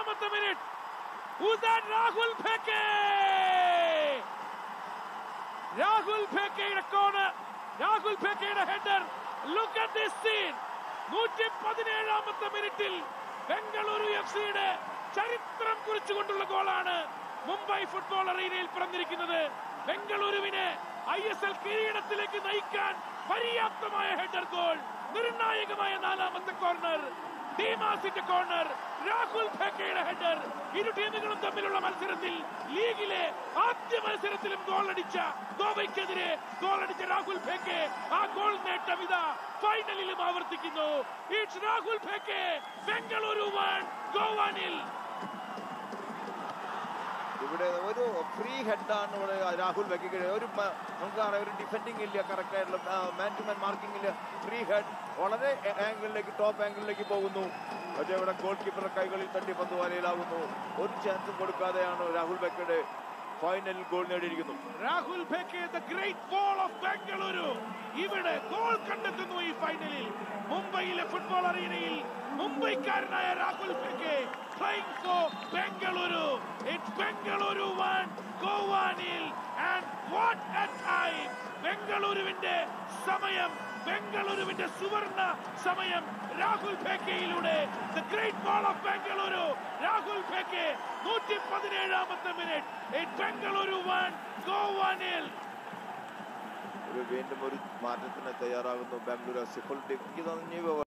പതിനേഴാമത്തെ മിനിറ്റ് ഉദാൻ രാഹുൽ ഫേക്കെ രാഹുൽ ഫേക്കയുടെ കോണർ രാഹുൽ ഫേക്കയുടെ header look at this scene നൂറ്റി പതിനേഴാമത്തെ മിനിറ്റിൽ ബംഗളൂരു എഫ് സിയുടെ ചരിത്രം കുറിച്ചുകൊണ്ടുള്ള ഗോളാണ് മുംബൈ ഫുട്ബോൾ അറീനയിൽ പിറന്നിരിക്കുന്നത് ബംഗളൂരുവിനെ ഐ എസ് എൽ കിരീടത്തിലേക്ക് നയിക്കാൻ പര്യാപ്തമായ ഹെഡർ ഗോൾ നിർണായകമായ നാലാമത്തെ കോർണർ ടീമാസിന്റെ കോർണർ രാഹുൽ ഫേക്കയുടെ ഹെഡർ ഇരു ടീമുകളും തമ്മിലുള്ള മത്സരത്തിൽ ലീഗിലെ ആദ്യ മത്സരത്തിലും ഗോൾ അടിച്ച ഗോവയ്ക്കെതിരെ ഗോൾ അടിച്ച രാഹുൽ ഫേക്കെ ആ ഗോൾ നേട്ടം ഇതാ ഫൈനലിലും ആവർത്തിക്കുന്നു ഇറ്റ്സ് രാഹുൽ ഫേക്കെ ബംഗളൂരു വൺ ഗോവാനിൽ ഇവിടെ ഒരു ഫ്രീ ഹെഡാണ് ഇവിടെ രാഹുൽ വെക്കുക ഒരു മ- നമുക്കറിയാം ഒരു ഡിഫെൻഡിങ് ഇല്ല കറക്റ്റ് ആയിട്ടുള്ള മാൻ ടു മാൻ മാർക്കിംഗ് ഇല്ല ഫ്രീ ഹെഡ് വളരെ ആംഗിളിലേക്ക് ടോപ്പ് ആംഗിളിലേക്ക് പോകുന്നു പക്ഷേ ഇവിടെ ഗോൾ കീപ്പറുടെ കൈകളിൽ തട്ടി പന്ത് വലയിലാകുന്നു ഒരു ചാൻസും കൊടുക്കാതെയാണ് രാഹുൽ ബെക്കയുടെ ഫൈനലിൽ ഗോൾ നേടിയിരിക്കുന്നു Rahul Bheke the great wall of Bengaluru ഇവിടെ ഗോൾ കണ്ടെത്തുന്നു ഈ ഫൈനലിൽ മുംബൈയിലെ ഫുട്ബോൾ അറീനയിൽ മുംബൈക്കാരനായ Rahul Bheke playing for Bengaluru it's Bengaluru one ഗോവാനിൽ ആൻഡ് വാട്ട് എ ടൈം ബംഗളൂരുവിന്റെ സമയം ബംഗളൂരുവിന്റെ സുവർണ സമയം രാഹുൽ ഫേക്കയിലൂടെ the great wall of Bengaluru Rahul Bheke നൂറ്റി പതിനേഴാമത്തെ മിനിറ്റ് ഇറ്റ് ബംഗളൂരു വൺ ഗോവാനിൽ ഒരു വീണ്ടും ഒരു മാറ്റത്തിന് തയ്യാറാകുന്നു ബാംഗ്ലൂർ എഫ് സി ഫുൾ എനിക്ക് തോന്നുന്നു ഇനി